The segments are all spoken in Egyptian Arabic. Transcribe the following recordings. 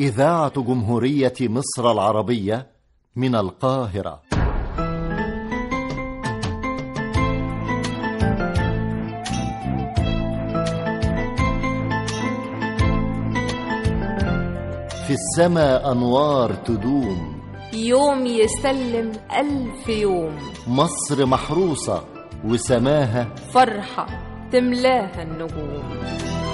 إذاعة جمهورية مصر العربية من القاهرة في السماء أنوار تدوم يوم يسلم ألف يوم مصر محروسة وسماها فرحة تملاها النجوم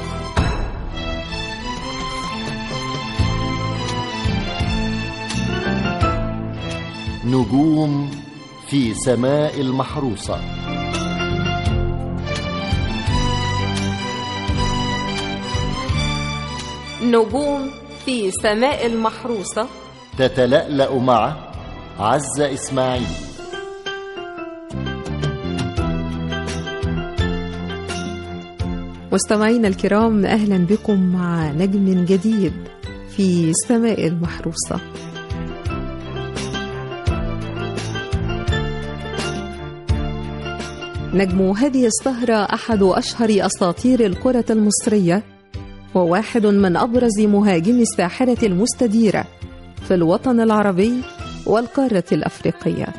نجوم في سماء المحروسة نجوم في سماء المحروسة تتلألأ مع عزة إسماعيل مستمعينا الكرام أهلا بكم مع نجم جديد في سماء المحروسة نجم هذه السهرة أحد أشهر أساطير الكرة المصرية وواحد من أبرز مهاجمي الساحرة المستديرة في الوطن العربي والقارة الأفريقية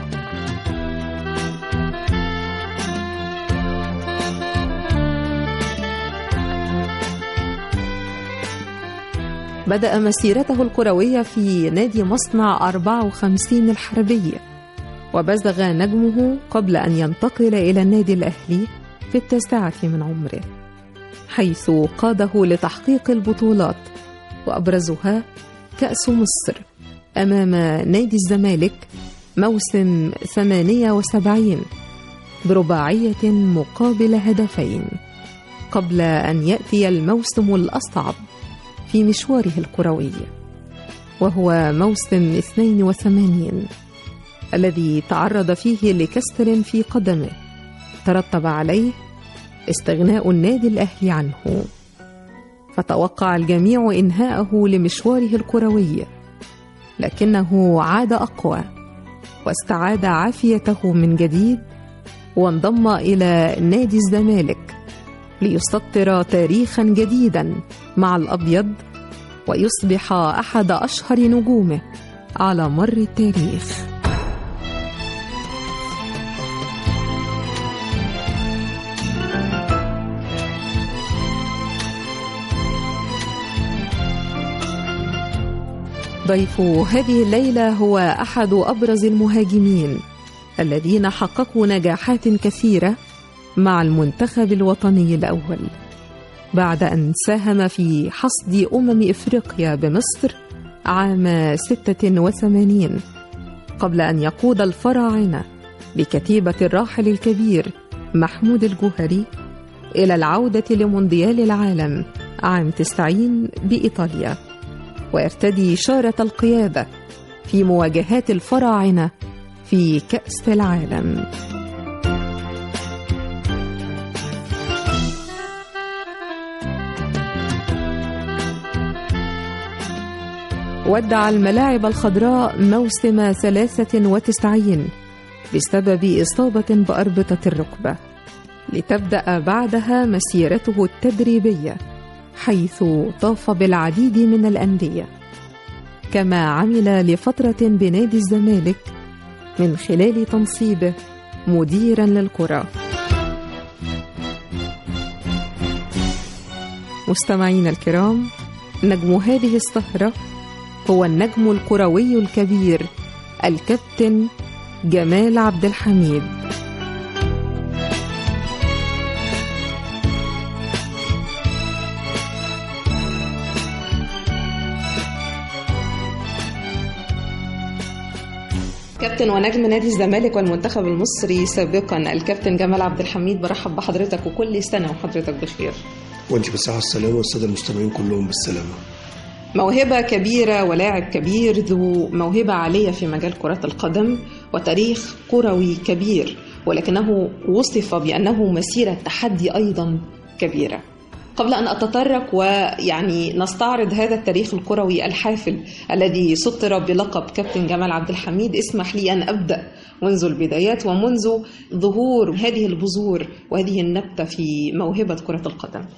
بدأ مسيرته الكروية في نادي مصنع 54 الحربية وبزغ نجمه قبل أن ينتقل إلى النادي الأهلي في التاسعة من عمره حيث قاده لتحقيق البطولات وأبرزها كأس مصر أمام نادي الزمالك موسم 78 برباعية مقابل هدفين قبل أن يأتي الموسم الأصعب في مشواره الكروي وهو موسم 82 الذي تعرض فيه لكسر في قدمه ترتب عليه استغناء النادي الأهلي عنه فتوقع الجميع إنهاءه لمشواره الكروي لكنه عاد أقوى واستعاد عافيته من جديد وانضم إلى نادي الزمالك ليسطر تاريخا جديدا مع الأبيض ويصبح أحد أشهر نجومه على مر التاريخ ضيف هذه الليلة هو أحد أبرز المهاجمين الذين حققوا نجاحات كثيرة مع المنتخب الوطني الأول بعد أن ساهم في حصد أمم إفريقيا بمصر عام 86 قبل أن يقود الفراعنة بكتيبة الراحل الكبير محمود الجوهري إلى العودة لمونديال العالم عام 90 بإيطاليا ويرتدي شارة القيادة في مواجهات الفراعنة في كأس العالم ودع الملاعب الخضراء موسم 93 بسبب إصابة بأربطة الركبة لتبدأ بعدها مسيرته التدريبية حيث طاف بالعديد من الأندية كما عمل لفترة بنادي الزمالك من خلال تنصيبه مديرا للكرة مستمعينا الكرام نجم هذه السهرة هو النجم الكروي الكبير الكابتن جمال عبد الحميد كابتن ونجم نادي الزمالك والمنتخب المصري سابقا الكابتن جمال عبد الحميد برحب بحضرتك وكل سنه وحضرتك بخير وانت بالصحة والسلامة والسادة المستمعين كلهم بالسلامة موهبة كبيرة ولاعب كبير ذو موهبة عالية في مجال كرة القدم وتاريخ كروي كبير ولكنه وصف بأنه مسيرة تحدي أيضا كبيرة قبل أن أتطرق ويعني نستعرض هذا التاريخ الكروي الحافل الذي سطر بلقب كابتن جمال عبد الحميد اسمح لي أن أبدأ منذ البدايات ومنذ ظهور هذه البذور وهذه النبتة في موهبة كرة القدم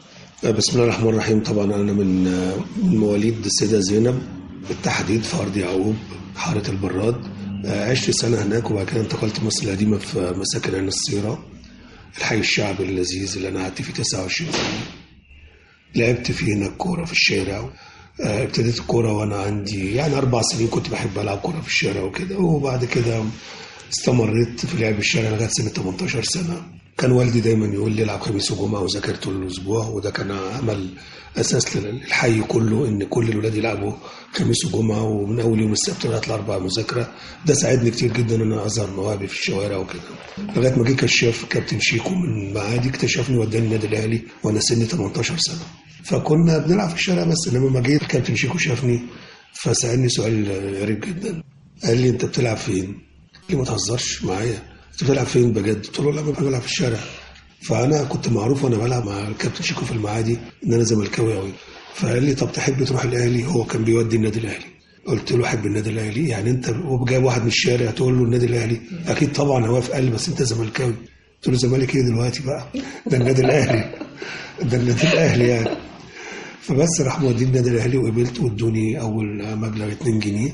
بسم الله الرحمن الرحيم طبعا انا من من مواليد السيده زينب بالتحديد في ارض يعقوب حاره البراد عشت سنه هناك وبعد كده انتقلت مصر القديمه في مساكن عين الصيره الحي الشعبي اللذيذ اللي انا قعدت فيه 29 سنه لعبت فيه هناك كوره في الشارع آه، ابتديت الكوره وانا عندي يعني اربع سنين كنت بحب العب كوره في الشارع وكده وبعد كده استمريت في لعب الشارع لغايه سنه 18 سنه كان والدي دايما يقول لي العب خميس وجمعه وذاكر طول الاسبوع وده كان عمل اساس للحي كله ان كل الولاد يلعبوا خميس وجمعه ومن اول يوم السبت لغايه الاربعاء مذاكره ده ساعدني كتير جدا ان انا اظهر مواهبي في الشوارع وكده لغايه ما جه كشاف كابتن شيكو من معادي اكتشفني وداني النادي الاهلي وانا سني 18 سنه فكنا بنلعب في الشارع بس لما ما جيت كابتن شيكو شافني فسالني سؤال غريب جدا قال لي انت بتلعب فين؟ قلت له ما تهزرش معايا انت بتلعب فين بجد؟ قلت له لا أنا بلعب في الشارع فانا كنت معروف وانا بلعب مع الكابتن شيكو في المعادي ان انا زملكاوي قوي فقال لي طب تحب تروح الاهلي هو كان بيودي النادي الاهلي قلت له احب النادي الاهلي يعني انت جايب واحد من الشارع تقول له النادي الاهلي اكيد طبعا هو قال لي بس انت زملكاوي قلت له زمالك ايه دلوقتي بقى ده النادي الاهلي ده النادي الاهلي يعني فبس راح موديني النادي الاهلي وقبلت وادوني اول مبلغ 2 جنيه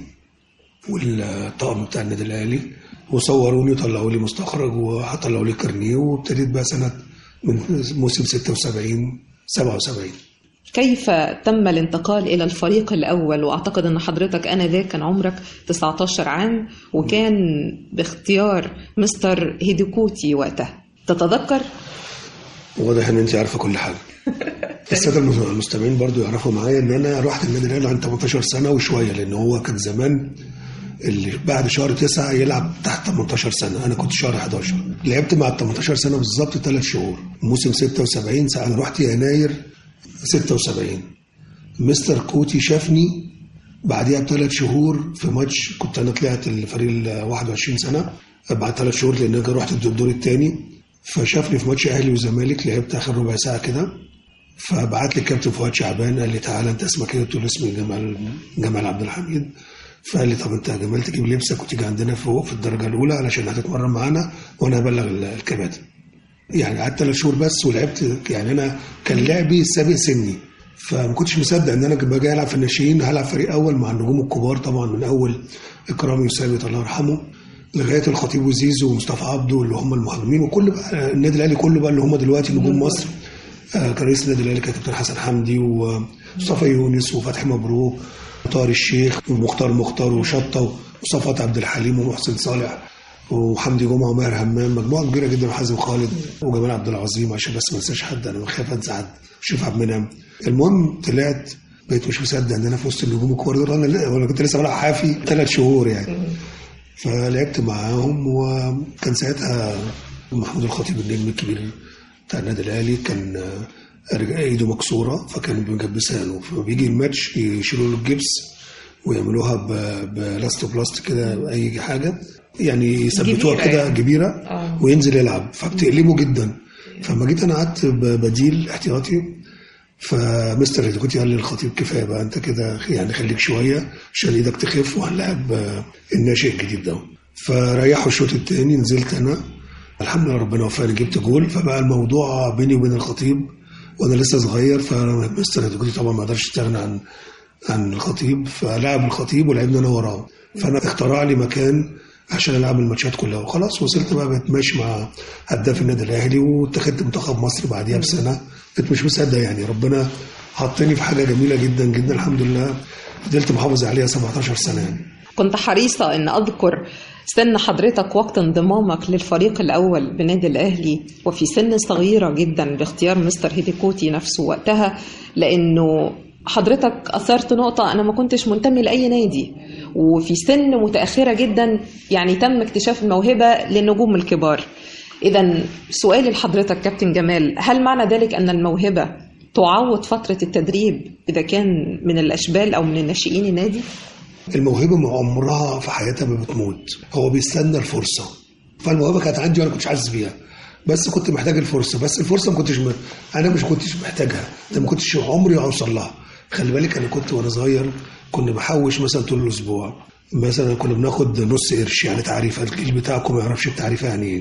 والطقم بتاع النادي الاهلي وصوروني وطلعوا لي مستخرج وطلعوا لي كارنيه وابتديت بقى سنه من موسم 76 77 كيف تم الانتقال إلى الفريق الأول وأعتقد أن حضرتك آنذاك كان عمرك 19 عام وكان باختيار مستر هيديكوتي وقتها تتذكر؟ واضح ان انت عارفه كل حاجه الساده المستمعين برضو يعرفوا معايا ان انا رحت النادي الاهلي عند 18 سنه وشويه لان هو كان زمان اللي بعد شهر تسعة يلعب تحت 18 سنة أنا كنت شهر 11 لعبت مع ال 18 سنة بالظبط ثلاث شهور موسم 76 ساعة أنا رحت يناير 76 مستر كوتي شافني بعديها بثلاث شهور في ماتش كنت أنا طلعت الفريق ال 21 سنة بعد ثلاث شهور لأن أنا رحت الدور الثاني فشافني في ماتش أهلي وزمالك لعبت آخر ربع ساعة كده فبعت لي الكابتن فؤاد شعبان قال لي تعالى انت اسمك ايه؟ قلت له اسمي جمال جمال عبد الحميد فقال لي طب انت يا جمال تجيب لبسك وتيجي عندنا فوق في الدرجه الاولى علشان هتتمرن معانا وانا هبلغ ال- الكباتن. يعني قعدت ثلاث شهور بس ولعبت يعني انا كان لعبي سابق سني فما كنتش مصدق ان انا باجي العب في الناشئين هلعب فريق اول مع النجوم الكبار طبعا من اول اكرامي وثابت الله يرحمه لغايه الخطيب وزيزو ومصطفى عبده اللي هم المهاجمين وكل بقى النادي الاهلي كله بقى اللي هم دلوقتي نجوم مصر آه، كان رئيس النادي الاهلي كان كابتن حسن حمدي ومصطفى يونس وفتحي مبروك وطاهر الشيخ ومختار مختار وشطه وصفوت عبد الحليم ومحسن صالح وحمدي جمعه وماهر همام مجموعه كبيره جدا وحازم خالد وجمال عبد العظيم عشان بس ما انساش حد انا خايف انسى حد شريف عبد المنعم المهم طلعت بقيت مش مصدق ان انا في وسط النجوم الكبار دول انا وانا كنت لسه بلعب حافي ثلاث شهور يعني فلعبت معاهم وكان ساعتها محمود الخطيب النجم الكبير بتاع النادي الاهلي كان آه، رجع- ايده مكسوره فكان بيجبسها له فبيجي الماتش يشيلوا له الجبس ويعملوها ب- بلاستوبلاست كده اي حاجه يعني يثبتوها جبيرة كده يعني. جبيره آه. وينزل يلعب فبتقلبه جدا فلما جيت انا قعدت ب- بديل احتياطي فمستر هيدوكوتي قال لي الخطيب كفايه بقى انت كده يعني خليك شويه عشان ايدك تخف وهنلعب آه، الناشئ الجديد ده فريحوا الشوط الثاني نزلت انا الحمد لله ربنا وفقني جبت جول فبقى الموضوع بيني وبين الخطيب وانا لسه صغير فمستر هيدوكوتي طبعا ما قدرش يستغنى عن عن الخطيب فلعب الخطيب ولعبنا انا وراه فانا اخترع لي مكان عشان العب الماتشات كلها وخلاص وصلت بقى بقيت ماشي مع هداف النادي الاهلي واتخذت منتخب مصر بعديها بسنه كنت مش مصدق يعني ربنا حطني في حاجه جميله جدا جدا الحمد لله فضلت محافظ عليها 17 سنه يعني كنت حريصة أن أذكر سن حضرتك وقت انضمامك للفريق الأول بنادي الأهلي وفي سن صغيرة جدا باختيار مستر هيديكوتي نفسه وقتها لأنه حضرتك أثرت نقطة أنا ما كنتش منتمي لأي نادي وفي سن متأخرة جدا يعني تم اكتشاف الموهبة للنجوم الكبار إذا سؤالي لحضرتك كابتن جمال هل معنى ذلك أن الموهبة تعوض فترة التدريب إذا كان من الأشبال أو من الناشئين النادي؟ الموهبه ما عمرها في حياتها ما بتموت هو بيستنى الفرصه فالموهبه كانت عندي وانا كنتش حاسس بيها بس كنت محتاج الفرصه بس الفرصه ما كنتش م... انا مش كنتش محتاجها ده ما كنتش عمري اوصل لها خلي بالك انا كنت وانا صغير كنا بحوش مثلا طول الاسبوع مثلا كنا بناخد نص قرش يعني تعريفه الجيل بتاعكم ما يعرفش التعريفه يعني ايه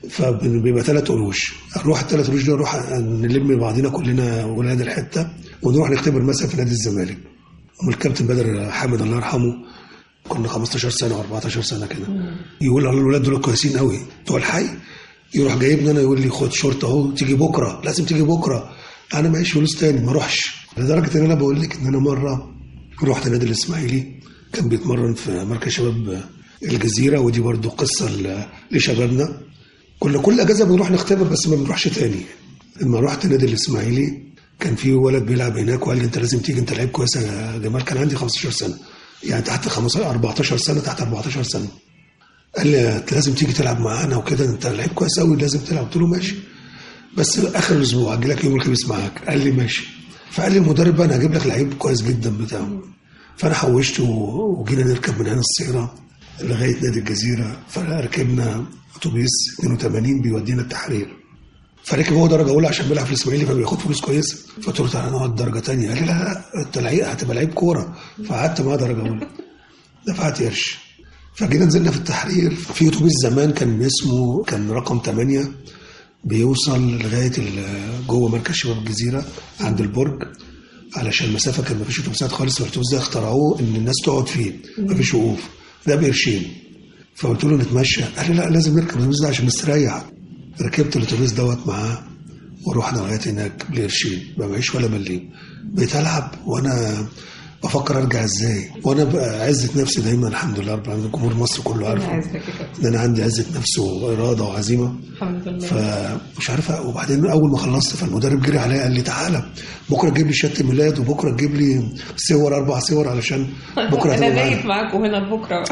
فبيبقى ثلاث قروش نروح الثلاث قروش دول نروح نلم بعضينا كلنا ولاد الحته ونروح نختبر مثلا في نادي الزمالك والكابتن بدر حامد الله يرحمه كنا 15 سنه و 14 سنه كده يقول على الولاد دول كويسين قوي بتوع الحي يروح جايبني انا يقول لي خد شرطه اهو تيجي بكره لازم تيجي بكره انا معيش فلوس تاني ما اروحش لدرجه ان انا بقول لك ان انا مره رحت نادي الاسماعيلي كان بيتمرن في مركز شباب الجزيره ودي برضو قصه ل- لشبابنا كنا كل اجازه بنروح نختبر بس ما بنروحش تاني لما رحت نادي الاسماعيلي كان في ولد بيلعب هناك وقال لي انت لازم تيجي انت لعيب كويس يا جمال كان عندي 15 سنه يعني تحت 15 14 سنه تحت 14 سنه قال لي انت لازم تيجي تلعب معانا وكده انت لعيب كويس قوي لازم تلعب قلت له ماشي بس اخر الاسبوع اجي لك يوم الخميس معاك قال لي ماشي فقال لي المدرب بقى انا هجيب لك لعيب كويس جدا بتاعه فانا حوشت و- وجينا نركب من هنا السيره لغايه نادي الجزيره فركبنا اتوبيس 82 بيودينا التحرير فركب هو درجه اولى عشان بيلعب في الاسماعيلي فبياخد فلوس كويسه فقلت له تعالى نقعد درجه ثانيه قال لي لا لا انت لعيب هتبقى لعيب كوره فقعدت معاه درجه اولى دفعت قرش فجينا نزلنا في التحرير في اتوبيس زمان كان اسمه كان رقم 8 بيوصل لغايه ال- جوه مركز شباب الجزيره عند البرج علشان المسافه كان مفيش اتوبيسات خالص فالاتوبيس ده اخترعوه ان الناس تقعد فيه مفيش وقوف ده بقرشين فقلت له نتمشى قال لي لا لازم نركب الاتوبيس ده عشان نستريح ركبت الاتوبيس دوت معاه ورحنا لغايه هناك بقرشين ما معيش ولا مليم بقيت العب وانا بفكر ارجع ازاي وانا بقى عزه نفسي دايما الحمد لله رب العالمين جمهور مصر كله عارفه ان انا عندي عزه نفس واراده وعزيمه الحمد لله فمش عارفه وبعدين اول ما خلصت فالمدرب جري عليا قال لي تعالى بكره تجيب لي شهاده ميلاد وبكره تجيب لي صور اربع صور علشان بكره انا هتبقى معانا. بايت معاكم هنا لبكره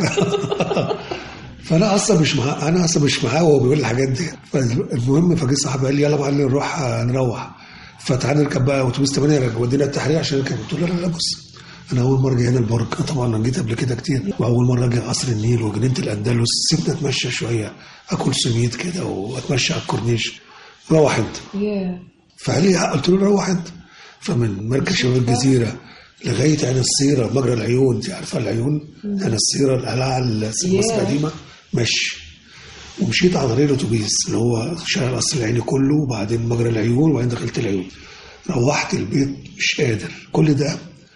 فانا اصلا مش معاه انا اصلا مش معاه وهو بيقول الحاجات دي فالمهم فجه صاحبي قال لي يلا بقى نروح نروح فتعالى نركب بقى اتوبيس 8 ودينا التحرير عشان نركب قلت له لا لا لا بص انا اول مره جاي هنا البرج أنا طبعا انا جيت قبل كده كتير واول مره اجي قصر النيل وجنينه الاندلس سيبنا اتمشى شويه اكل سميد كده واتمشى على الكورنيش روح انت ياه فقال لي قلت له روح انت فمن مركز شباب الجزيره لغايه عين السيره مجرى العيون انت عارفه العيون عين السيره القلعه مصر Yeah. القديمه مشي ومشيت على طريق الاتوبيس اللي هو شارع القصر العيني كله وبعدين مجرى العيون وبعدين دخلت العيون روحت البيت مش قادر كل ده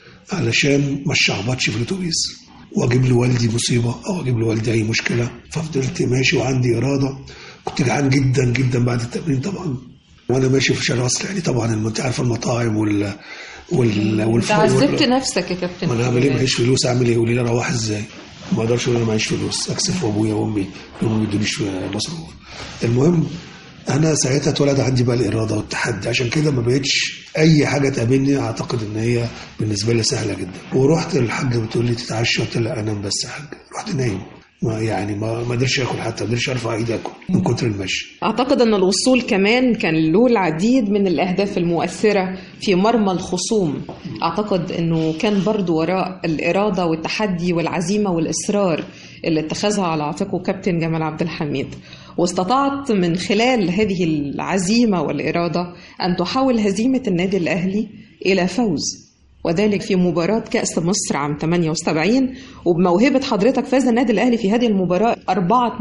علشان ما اشعبطش في الاتوبيس واجيب لوالدي مصيبه او اجيب لوالدي اي مشكله ففضلت ماشي وعندي اراده كنت جعان جدا جدا بعد التمرين طبعا وانا ماشي في شارع القصر العيني طبعا انت عارفه المطاعم وال وال انت والف- عذبت وال- نفسك يا كابتن ما انا اعمل ايه معيش فلوس اعمل ايه يقولي لي اروح ازاي ما اقدرش اقول انا معيش فلوس اكسف ابويا وامي هم ما يدونيش مصروف المهم انا ساعتها اتولد عندي بقى الاراده والتحدي عشان كده ما بقتش اي حاجه تقابلني اعتقد ان هي بالنسبه لي سهله جدا ورحت للحاجه بتقول لي تتعشى قلت لها انام بس يا حاج رحت نايم ما يعني ما ما قدرش اكل حتى ما قدرش ارفع ايدي اكل من كتر المشي أعتقد أن الوصول كمان كان له العديد من الأهداف المؤثرة في مرمى الخصوم أعتقد أنه كان برضو وراء الإرادة والتحدي والعزيمة والإصرار اللي اتخذها على عاتقه كابتن جمال عبد الحميد واستطعت من خلال هذه العزيمة والإرادة أن تحول هزيمة النادي الأهلي إلى فوز وذلك في مباراة كأس مصر عام 78 وبموهبة حضرتك فاز النادي الأهلي في هذه المباراة 4-2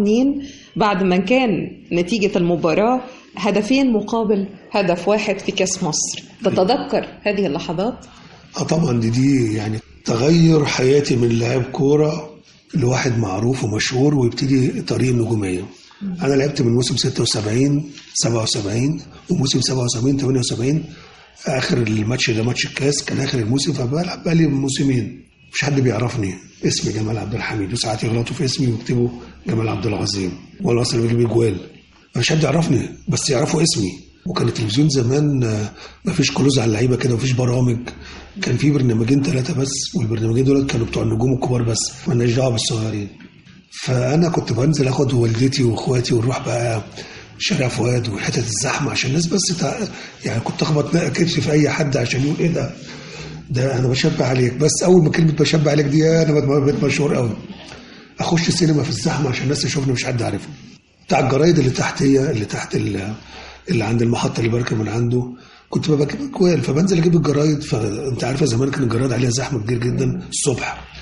بعد ما كان نتيجة المباراة هدفين مقابل هدف واحد في كأس مصر تتذكر هذه اللحظات؟ اه طبعا دي دي يعني تغير حياتي من لاعب كوره لواحد معروف ومشهور ويبتدي طريق النجوميه انا لعبت من موسم 76 77 وموسم 77 78 اخر الماتش ده ماتش الكاس كان اخر الموسم فبلعب بقالي موسمين مش حد بيعرفني اسمي جمال عبد الحميد وساعات يغلطوا في اسمي ويكتبوا جمال عبد العظيم وانا اصلا بجيب اجوال مفيش حد يعرفني بس يعرفوا اسمي وكان التلفزيون زمان آه، مفيش كلوز على اللعيبه كده مفيش برامج كان في برنامجين ثلاثه بس والبرنامجين دول كانوا بتوع النجوم الكبار بس مالناش دعوه بالصغيرين فانا كنت بنزل اخد والدتي واخواتي ونروح بقى شارع فؤاد وحتت الزحمه عشان الناس بس تع... يعني كنت اخبط كتفي في اي حد عشان يقول ايه ده ده انا بشبه عليك بس اول ما كلمه بشبه عليك دي انا بقيت مشهور قوي اخش السينما في الزحمه عشان الناس تشوفني مش حد عارفني بتاع الجرايد اللي تحتيه اللي تحت ال- اللي عند المحطه اللي بركب من عنده كنت ببقى بجيب اجوال فبنزل اجيب الجرايد فانت عارفه زمان كان الجرايد عليها زحمه كتير جدا الصبح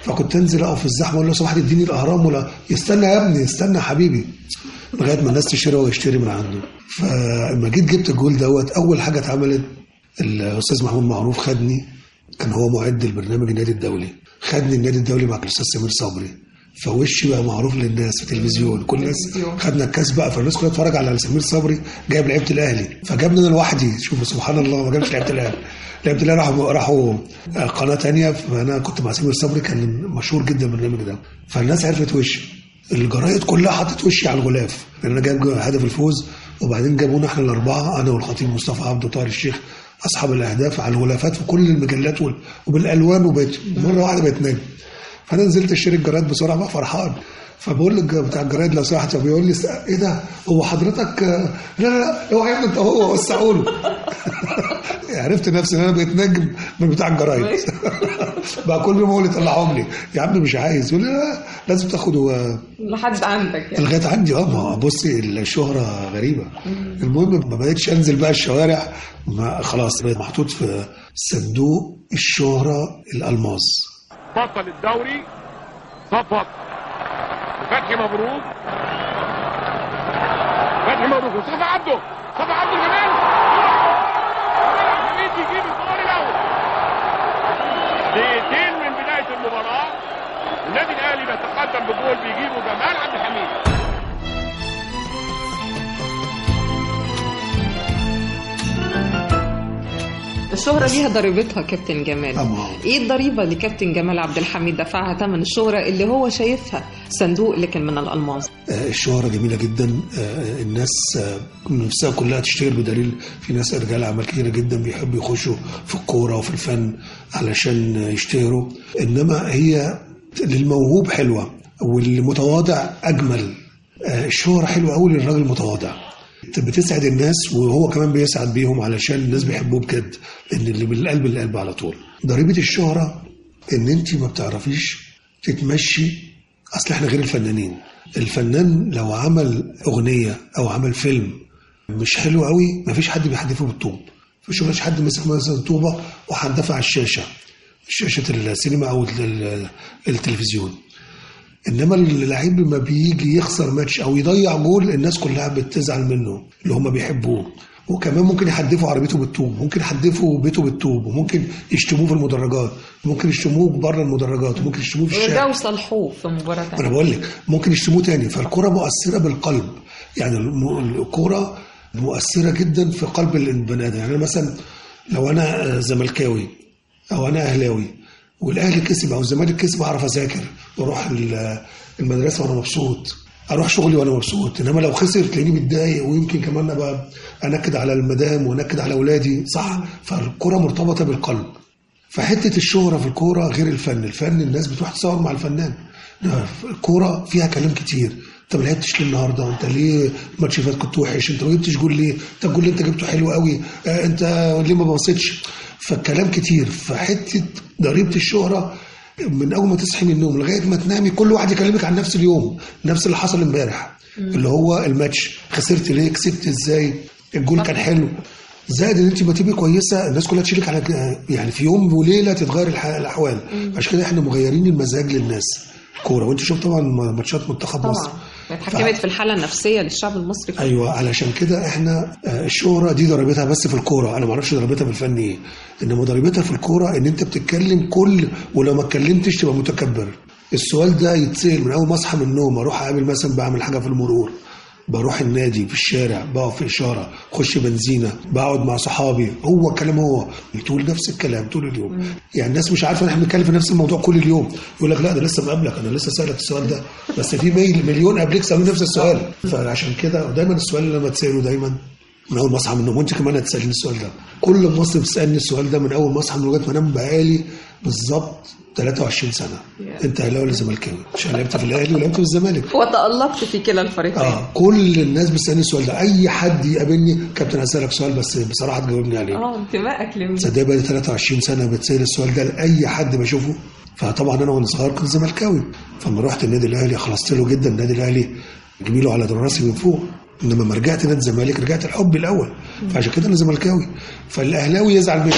فكنت انزل اقف في الزحمه اقول له لو سمحت اديني الاهرام ولا يستنى يا ابني استنى يا حبيبي لغايه ما الناس تشتري ويشتري من عنده فلما جيت جبت الجول دوت اول حاجه اتعملت الاستاذ محمود معروف خدني كان هو معد البرنامج النادي الدولي خدني النادي الدولي مع الاستاذ سمير صبري فوشي بقى معروف للناس في التلفزيون كل الناس خدنا الكاس بقى فالناس كلها تتفرج على سمير صبري جايب لعيبه الاهلي فجابني انا لوحدي شوف سبحان الله ما جابش لعيبه الاهلي لعيبه الاهلي راحوا راحوا قناه تانية فانا كنت مع سمير صبري كان مشهور جدا البرنامج ده فالناس عرفت وشي الجرايد كلها حطت وشي على الغلاف لان انا جايب هدف الفوز وبعدين جابونا احنا الاربعه انا والخطيب مصطفى عبده وطاهر الشيخ اصحاب الاهداف على الغلافات في كل المجلات وال- وبالالوان وبقيت مره واحده بقيت نجم فانا نزلت اشتري الجرايد بسرعه بقى فرحان فبقول لك بتاع الجرايد لو سمحت بيقول لي ايه ده هو حضرتك لا لا لا هو يا ابني انت هو وسعوا له عرفت نفسي ان انا بقيت نجم من بتاع الجرايد بقى كل يوم هو اللي يطلعهم لي يا عم مش عايز يقول لي لا لازم تاخده لحد عندك يعني لغايه عندي اه ما بصي الشهره غريبه المهم ما بقتش انزل بقى الشوارع ما خلاص بقيت محطوط في صندوق الشهره الالماس بطل الدوري صفق فتحي مبروك فتحي مبروك وصفى عبده صفى عبده كمان حميد يجيب الجول الاول دقيقتين من بدايه المباراه النادي الاهلي بيتقدم بجول بيجيبه جمال عبد الحميد الشهرة ليها ضريبتها كابتن جمال طبعا. ايه الضريبة اللي كابتن جمال عبد الحميد دفعها ثمن الشهرة اللي هو شايفها صندوق لكن من الألماس آه، الشهرة جميلة جدا آه، الناس آه، نفسها كلها تشتغل بدليل في ناس رجال أعمال كتيرة جدا بيحبوا يخشوا في الكورة وفي الفن علشان يشتهروا إنما هي للموهوب حلوة والمتواضع أجمل آه، الشهرة حلوة أوي للراجل المتواضع بتسعد الناس وهو كمان بيسعد بيهم علشان الناس بيحبوه بجد لأن اللي من القلب للقلب على طول ضريبة الشهرة إن أنت ما بتعرفيش تتمشي اصل احنا غير الفنانين الفنان لو عمل اغنيه او عمل فيلم مش حلو قوي مفيش حد بيحدفه بالطوب مفيش مفيش حد مسك مثلا طوبه وحدفها على الشاشه شاشه السينما او ال- التلفزيون انما اللعيب لما بيجي يخسر ماتش او يضيع جول الناس كلها بتزعل منه اللي هم بيحبوه وكمان ممكن يحدفوا عربيته بالطوب ممكن يحدفوا بيته بالطوب وممكن يشتموه في المدرجات ممكن يشتموه بره المدرجات وممكن يشتموه في الشارع ده وصلحوه في مباراة ما انا تانية. بقول لك ممكن يشتموه تاني فالكرة مؤثرة بالقلب يعني الم- الكرة مؤثرة جدا في قلب البني ادم يعني أنا مثلا لو انا آه، زملكاوي او انا اهلاوي والاهلي كسب او الزمالك كسب اعرف اذاكر واروح ال- المدرسه وانا مبسوط اروح شغلي وانا مبسوط انما لو خسر تلاقيني متضايق ويمكن كمان ابقى انكد على المدام وانكد على اولادي صح فالكرة مرتبطة بالقلب فحته الشهره في الكوره غير الفن الفن الناس بتروح تصور مع الفنان الكوره فيها كلام كتير انت ما لعبتش ليه النهارده انت ليه الماتش اللي فات كنت وحش انت ما جبتش جول ليه انت الجول اللي انت جبته حلو قوي آه، انت ليه ما بصيتش فالكلام كتير فحته ضريبه الشهره من اول ما تصحي من النوم لغايه ما تنامي كل واحد يكلمك عن نفس اليوم نفس اللي حصل امبارح اللي هو الماتش خسرت ليه كسبت ازاي الجول كان حلو زائد ان انت ما تبقي كويسه الناس كلها تشيلك على يعني في يوم وليله تتغير الح- الاحوال عشان كده احنا مغيرين المزاج للناس كوره وانت شفت طبعا ماتشات منتخب مصر طبعا اتحكمت في الحالة النفسية للشعب المصري كله. ايوه علشان كده احنا آه، الشهره دي ضريبتها بس في الكوره انا ما اعرفش ضريبتها في الفن ايه انما ضريبتها في الكوره ان انت بتتكلم كل ولو ما اتكلمتش تبقى متكبر السؤال ده يتسال من اول ما اصحى من النوم اروح اقابل مثلا بعمل حاجه في المرور بروح النادي في الشارع بقف في اشاره خش بنزينه بقعد مع صحابي هو الكلام هو تقول نفس الكلام طول اليوم يعني الناس مش عارفه ان احنا بنتكلم في نفس الموضوع كل اليوم يقول لك لا ده لسه مقابلك انا لسه سالك السؤال ده بس في ميل مليون قبلك سالوا نفس السؤال فعشان كده دايما السؤال اللي انا بتساله دايما من اول ما اصحى من النوم وانت كمان هتسالني السؤال ده كل مصر بتسالني السؤال ده من اول ما اصحى من لغايه ما انام بقالي بالظبط 23 سنه انت اهلاوي ولا زملكاوي عشان لعبت في الاهلي ولعبت في الزمالك وتألقت في كلا الفريقين اه كل الناس بتسالني السؤال ده اي حد يقابلني كابتن هسالك سؤال بس بصراحه تجاوبني عليه اه انتمائك لمين صدق بقى 23 سنه بتسال السؤال ده لاي حد بشوفه فطبعا انا وانا صغير كنت زملكاوي فلما رحت النادي الاهلي خلصت له جدا النادي الاهلي جميله على راسي من فوق انما لما رجعت نادي الزمالك رجعت الحب الاول فعشان كده انا زملكاوي فالاهلاوي يزعل مني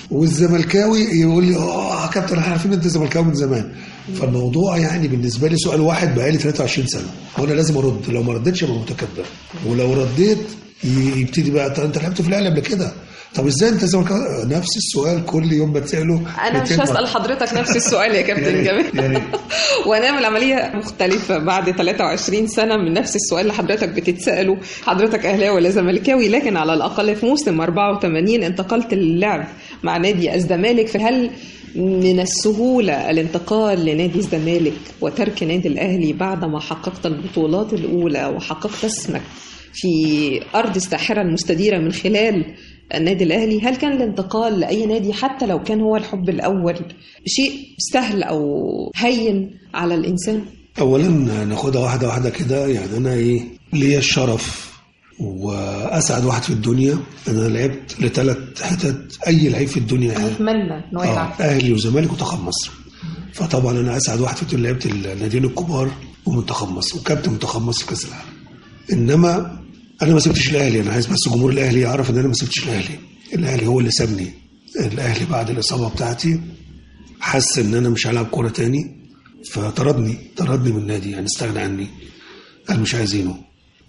والزملكاوي يقول لي اه يا كابتن احنا عارفين انت زملكاوي من زمان فالموضوع يعني بالنسبه لي سؤال واحد بقالي 23 سنه وانا لازم ارد لو ما ردتش ابقى متكبر ولو رديت ي- يبتدي بقى طب انت لعبت في الاهلي قبل كده طب ازاي انت زملكاوي نفس السؤال كل يوم بتساله انا مش 200 مرة. هسال حضرتك نفس السؤال يا يا كابتن ريت، جمال يا ريت. ونعمل عمليه مختلفه بعد 23 سنه من نفس السؤال اللي حضرتك بتتساله حضرتك اهلاوي ولا زملكاوي لكن على الاقل في موسم 84 انتقلت للعب مع نادي الزمالك فهل من السهولة الانتقال لنادي الزمالك وترك نادي الأهلي بعدما حققت البطولات الأولى وحققت اسمك في أرض الساحرة المستديرة من خلال النادي الأهلي هل كان الانتقال لأي نادي حتى لو كان هو الحب الأول شيء سهل أو هين على الإنسان؟ اولا ناخدها واحده واحده كده يعني انا ايه ليا الشرف واسعد واحد في الدنيا انا لعبت لثلاث حتت اي لعيب في الدنيا يعني أتمنى إنه آه يلعب اهلي وزمالك ومنتخب مصر فطبعا انا اسعد واحد في الدنيا لعبت الناديين الكبار ومنتخب مصر وكابتن منتخب مصر في كاس العالم انما انا ما سبتش الاهلي انا عايز بس جمهور الاهلي يعرف ان انا ما سبتش الاهلي الاهلي هو اللي سابني الاهلي بعد الاصابه بتاعتي حس ان انا مش هلعب كوره تاني فطردني طردني من النادي يعني استغنى عني قال مش عايزينه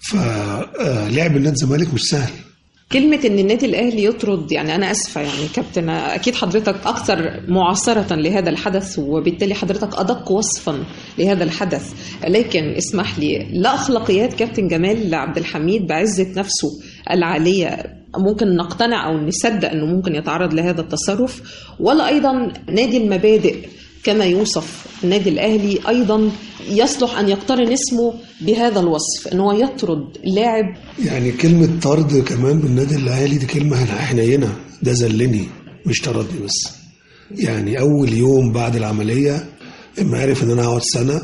فلعب النادي الزمالك مش سهل كلمة إن النادي الأهلي يطرد يعني أنا آسفة يعني كابتن أكيد حضرتك أكثر معاصرة لهذا الحدث وبالتالي حضرتك أدق وصفا لهذا الحدث لكن اسمح لي لا أخلاقيات كابتن جمال عبد الحميد بعزة نفسه العالية ممكن نقتنع أو نصدق أنه ممكن يتعرض لهذا التصرف ولا أيضا نادي المبادئ كما يوصف النادي الأهلي أيضا يصلح أن يقترن اسمه بهذا الوصف أنه يطرد لاعب يعني كلمة طرد كمان بالنادي الأهلي دي كلمة حنينة ده ذلني مش طردني بس يعني أول يوم بعد العملية اما عرف إن أنا هقعد سنة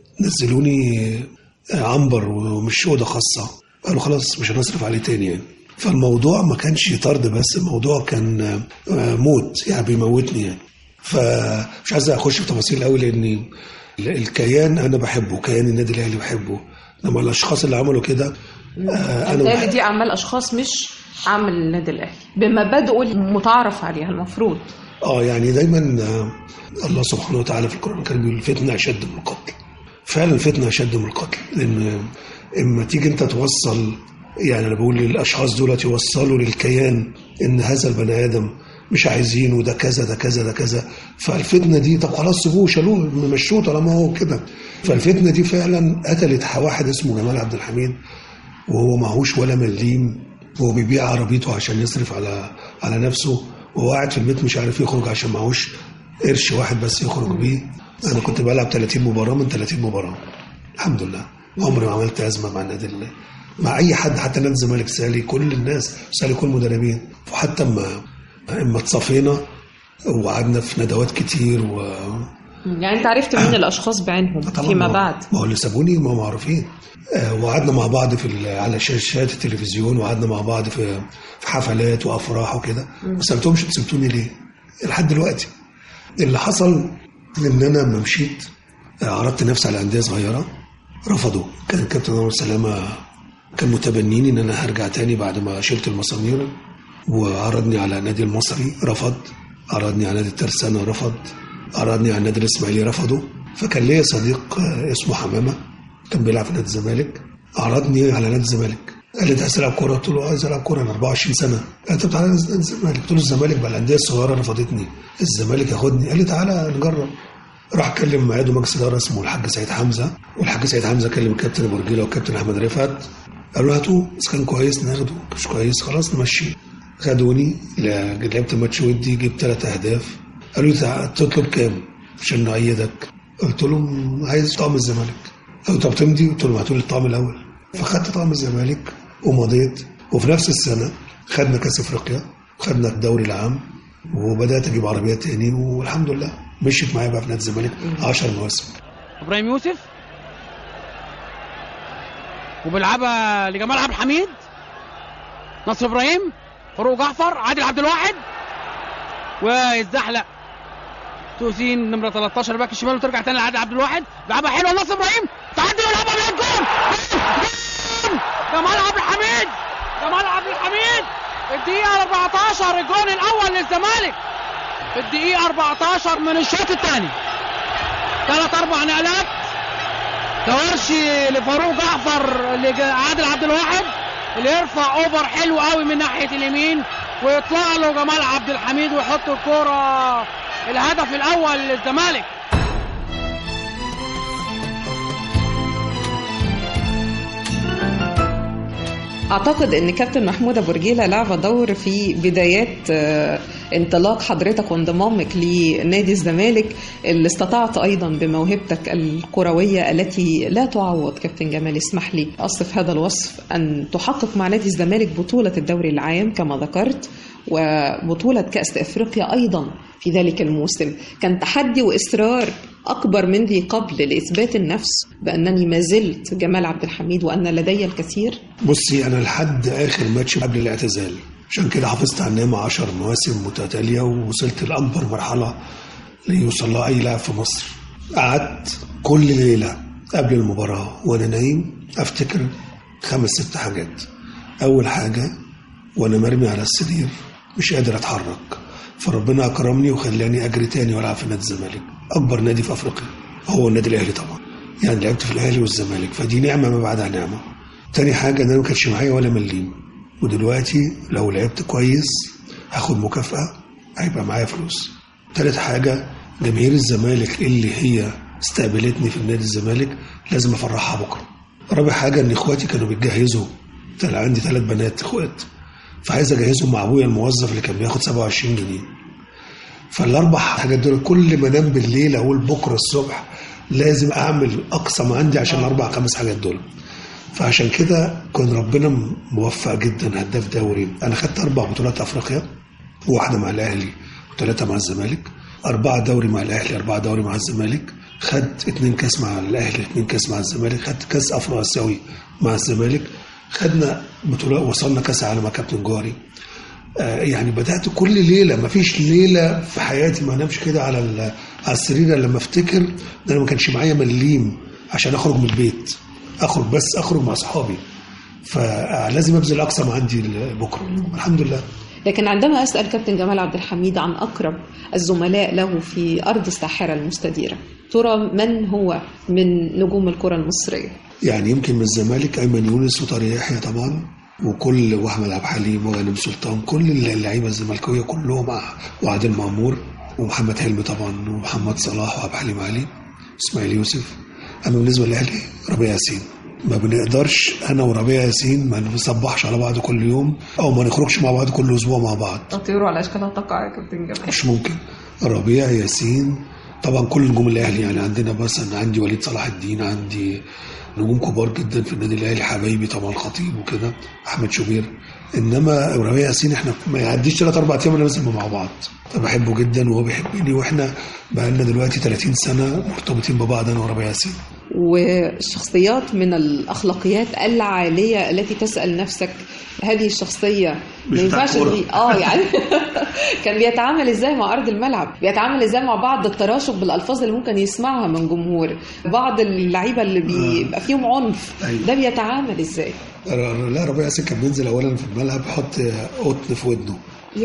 نزلوني عنبر ومش أوضة خاصة قالوا خلاص مش هنصرف عليه تاني يعني فالموضوع ما كانش طرد بس الموضوع كان آه، موت يعني بيموتني يعني فمش عايز اخش في تفاصيل قوي لان الكيان انا بحبه كيان النادي الاهلي بحبه انما الاشخاص اللي عملوا كده آه، انا بالتالي بحب دي اعمال اشخاص مش عمل النادي الاهلي بمبادئه المتعارف عليها المفروض اه يعني دايما آه، الله سبحانه وتعالى في القران الكريم بيقول الفتنه اشد من القتل فعلا الفتنه اشد من القتل لان اما تيجي انت توصل يعني انا بقول للاشخاص دولت يوصلوا للكيان ان هذا البني ادم مش عايزينه ده كذا ده كذا ده كذا فالفتنه دي طب خلاص سيبوه شالوه مشوه طالما هو كده فالفتنه دي فعلا قتلت واحد اسمه جمال عبد الحميد وهو معهوش ولا مليم وهو بيبيع عربيته عشان يصرف على على نفسه وهو قاعد في البيت مش عارف يخرج عشان معهوش قرش واحد بس يخرج بيه انا كنت بلعب 30 مباراه من 30 مباراه الحمد لله عمري ما عملت ازمه مع النادي ال- مع اي حد حتى نادي الزمالك سالي كل الناس سالي كل المدربين وحتى اما اما اتصافينا وقعدنا في ندوات كتير و يعني انت عرفت مين الاشخاص بعينهم طبعا فيما ما- بعد ما هو اللي سابوني ما هم معروفين آه، وقعدنا مع بعض في ال- على شاشات التلفزيون وقعدنا مع بعض في في حفلات وافراح وكده ما سالتهمش انتوا سبتوني ليه؟ لحد دلوقتي اللي حصل ان انا لما مشيت آه، عرضت نفسي على انديه صغيره رفضوا كان الكابتن انور سلامه كان متبنيني ان انا هرجع تاني بعد ما شلت المسامير وعرضني على النادي المصري رفض عرضني على نادي الترسانة رفض عرضني على النادي الاسماعيلي رفضوا فكان ليا صديق آه، اسمه حمامه كان بيلعب في نادي الزمالك عرضني على نادي الزمالك قال لي انت عايز تلعب كوره قلت له عايز العب كوره انا 24 سنه قال طب تعالى نادي الزمالك قلت له الزمالك بقى الانديه الصغيره رفضتني الزمالك ياخدني قال لي تعالى نجرب راح اتكلم مع عضو مجلس اداره اسمه الحاج سيد حمزه والحاج سيد حمزه كلم الكابتن ابو رجيله والكابتن احمد رفعت قالوا هاتوه بس كان كويس ناخده مش كويس خلاص نمشيه خدوني لا- لعبت ماتش ودي جبت ثلاث اهداف قالوا لي تع- تطلب كام عشان نأيدك قلت لهم عايز طعم الزمالك قالوا طب تمضي قلت لهم هاتوا لي الطعم الاول فخدت طعم الزمالك ومضيت وفي نفس السنه خدنا كاس افريقيا خدنا الدوري العام وبدات اجيب عربيات تاني والحمد لله مشيت معايا بقى في نادي الزمالك 10 مواسم ابراهيم يوسف وبيلعبها لجمال عبد الحميد نصر ابراهيم فاروق جعفر عادل عبد الواحد ويتزحلق توسين نمره 13 باك الشمال وترجع تاني لعادل عبد الواحد لعبها حلوه نصر ابراهيم تعدي ويلعبها من الجول جول! جمال عبد الحميد جمال عبد الحميد الدقيقه 14 الجول الاول للزمالك في الدقيقة 14 من الشوط الثاني ثلاث أربع نقلات كورشي لفاروق جعفر لعادل عبد الواحد اللي يرفع اوفر حلو قوي من ناحية اليمين ويطلع له جمال عبد الحميد ويحط الكرة الهدف الأول للزمالك اعتقد ان كابتن محمود ابو رجيله لعب دور في بدايات آه، انطلاق حضرتك وانضمامك لنادي الزمالك اللي استطعت ايضا بموهبتك الكرويه التي لا تعوض كابتن جمال اسمح لي اصف هذا الوصف ان تحقق مع نادي الزمالك بطوله الدوري العام كما ذكرت وبطوله كاس افريقيا ايضا في ذلك الموسم كان تحدي واصرار اكبر من ذي قبل لاثبات النفس بانني ما زلت جمال عبد الحميد وان لدي الكثير بصي انا لحد اخر ماتش قبل الاعتزال عشان كده حافظت على النعمة 10 مواسم متتالية ووصلت لأكبر مرحلة ليوصل لها أي لاعب في مصر قعدت كل ليلة قبل المباراة وأنا نايم أفتكر خمس ست حاجات أول حاجة وأنا مرمي على السرير مش قادر أتحرك فربنا أكرمني وخلاني أجري تاني وألعب في نادي الزمالك أكبر نادي في أفريقيا هو النادي الأهلي طبعا يعني لعبت في الأهلي والزمالك فدي نعمة ما بعدها نعمة تاني حاجة إن أنا ما كانش معايا ولا مليم ودلوقتي لو لعبت كويس هاخد مكافأة هيبقى معايا فلوس تالت حاجة جماهير الزمالك اللي هي استقبلتني في النادي الزمالك لازم افرحها بكره رابع حاجة ان اخواتي كانوا بيتجهزوا طلع عندي ثلاث بنات اخوات فعايز اجهزهم مع ابويا الموظف اللي كان بياخد 27 جنيه فالاربع حاجات دول كل ما انام بالليل اقول بكره الصبح لازم اعمل اقصى ما عندي عشان الاربع خمس حاجات دول فعشان كده كان ربنا موفق جدا هداف دوري انا خدت اربع بطولات افريقيا واحده مع الاهلي وثلاثه مع الزمالك اربعه دوري مع الاهلي اربعه دوري مع الزمالك خدت اتنين كاس مع الاهلي اتنين كاس مع الزمالك خدت كاس افرو اسيوي مع الزمالك خدنا بطولات وصلنا كاس عالم مع كابتن جوهري آه يعني بدات كل ليله ما فيش ليله في حياتي ما انامش كده على ال- على السرير إلا لما افتكر ان انا ما كانش معايا مليم عشان اخرج من البيت اخرج بس اخرج مع اصحابي فلازم ابذل اقصى ما عندي بكره الحمد لله لكن عندما أسأل كابتن جمال عبد الحميد عن أقرب الزملاء له في أرض الساحرة المستديرة ترى من هو من نجوم الكرة المصرية يعني يمكن من الزمالك ايمن يونس وطارق يحيى طبعا وكل واحمد عبد الحليم وغانم سلطان كل اللعيبه الزملكاويه كلهم مع وعادل مامور ومحمد حلمي طبعا ومحمد صلاح وعبد الحليم علي اسماعيل يوسف اما بالنسبه للاهلي ربيع ياسين ما بنقدرش انا وربيع ياسين ما نصبحش على بعض كل يوم او ما نخرجش مع بعض كل اسبوع مع بعض تطيروا على أشكالها تقع يا كابتن جمال مش ممكن ربيع ياسين طبعا كل نجوم الاهلي يعني عندنا مثلا عندي وليد صلاح الدين عندي نجوم كبار جدا في النادي الاهلي حبايبي طبعا خطيب وكده احمد شوبير انما ربيع ياسين احنا ما يعديش ثلاث اربع ايام لازم مع بعض فبحبه جدا وهو بيحبني واحنا بقى لنا دلوقتي 30 سنه مرتبطين ببعض انا وربيع ياسين وشخصيات من الأخلاقيات العالية التي تسأل نفسك هذه الشخصية مش ما بتاع ينفعش كورة. دي اه يعني كان بيتعامل ازاي مع ارض الملعب بيتعامل ازاي مع بعض التراشق بالالفاظ اللي ممكن يسمعها من جمهور بعض اللعيبه اللي بيبقى فيهم عنف أيوة. ده بيتعامل ازاي لا ربيع ياسين كان بينزل اولا في الملعب يحط قطن في ودنه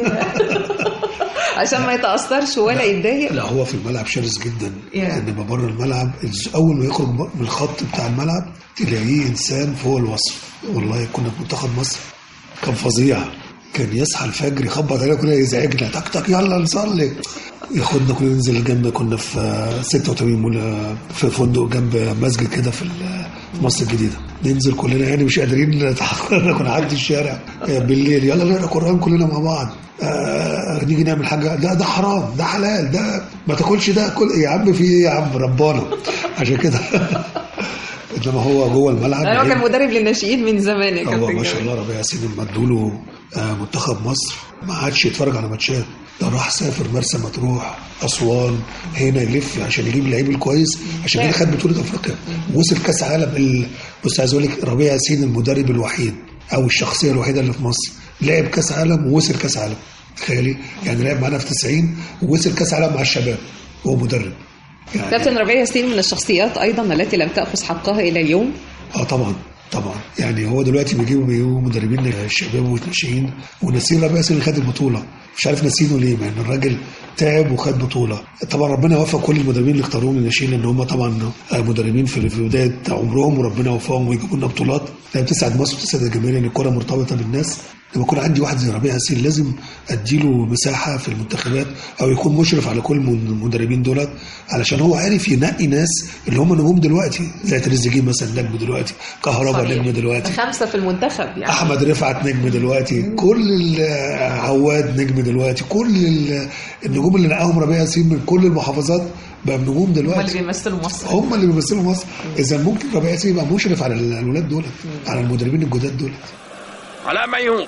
عشان ما يتاثرش ولا يتضايق لا هو في الملعب شرس جدا Yeah. انما بره الملعب اول ما يخرج من الخط بتاع الملعب تلاقيه انسان فوق الوصف والله كنا في منتخب مصر كان فظيع كان يصحى الفجر يخبط علينا كلنا يزعجنا تك تك يلا نصلي ياخدنا كلنا ننزل جنب كنا في آه، 86 مول في فندق جنب مسجد كده في ال- في مصر الجديده ننزل كلنا يعني مش قادرين نتحرك كنا نعدي الشارع آه، بالليل يلا نقرا قران كلنا مع بعض آه نيجي نعمل حاجه ده ده حرام ده حلال ده ما تاكلش ده كل يا عم في ايه يا عم ربنا عشان كده انما هو جوه الملعب يعني هو كان لعيب. مدرب للناشئين من زمان يا هو كابتن ما شاء جمال. الله ربيع ياسين لما ادوله آه، منتخب مصر ما عادش يتفرج على ماتشات ده راح سافر مرسى مطروح اسوان هنا يلف عشان يجيب اللعيب الكويس عشان كده خد بطوله افريقيا وصل كاس عالم ال... بص عايز اقول لك ربيع ياسين المدرب الوحيد او الشخصيه الوحيده اللي في مصر لعب كاس عالم ووصل كاس عالم تخيلي يعني لعب معانا في 90 ووصل كاس عالم مع الشباب وهو مدرب يعني كابتن ربيع ياسين من الشخصيات ايضا التي لم تاخذ حقها الى اليوم اه طبعا طبعا يعني هو دلوقتي بيجيبوا بيجيبوا مدربين الشباب والناشئين ونسير ربيع ياسين اللي خد البطوله مش عارف ناسينه ليه مع ان الراجل تعب وخد بطوله طبعا ربنا وفق كل المدربين اللي اختاروهم للناشئين لان هم طبعا مدربين في في بدايه عمرهم وربنا وفقهم ويجيبوا لنا بطولات لا بتسعد مصر وتسعد الجماهير لان الكوره مرتبطه بالناس لما يكون عندي واحد زي ربيع ياسين لازم اديله مساحه في المنتخبات او يكون مشرف على كل المدربين دولت علشان هو عارف ينقي ناس اللي هم نجوم دلوقتي زي تريزيجيه مثلا نجم دلوقتي كهربا صحيح. نجم دلوقتي خمسة في المنتخب يعني احمد رفعت نجم دلوقتي كل ال- عواد نجم دلوقتي كل ال- النجوم اللي نقاهم ربيع ياسين من كل المحافظات بقى نجوم هم اللي دلوقتي بيمثلوا مصر هم اللي بيمثلوا مصر اذا ممكن ربيع ياسين يبقى مشرف على ال- الولاد دولت على المدربين الجداد دولت علاء ميهون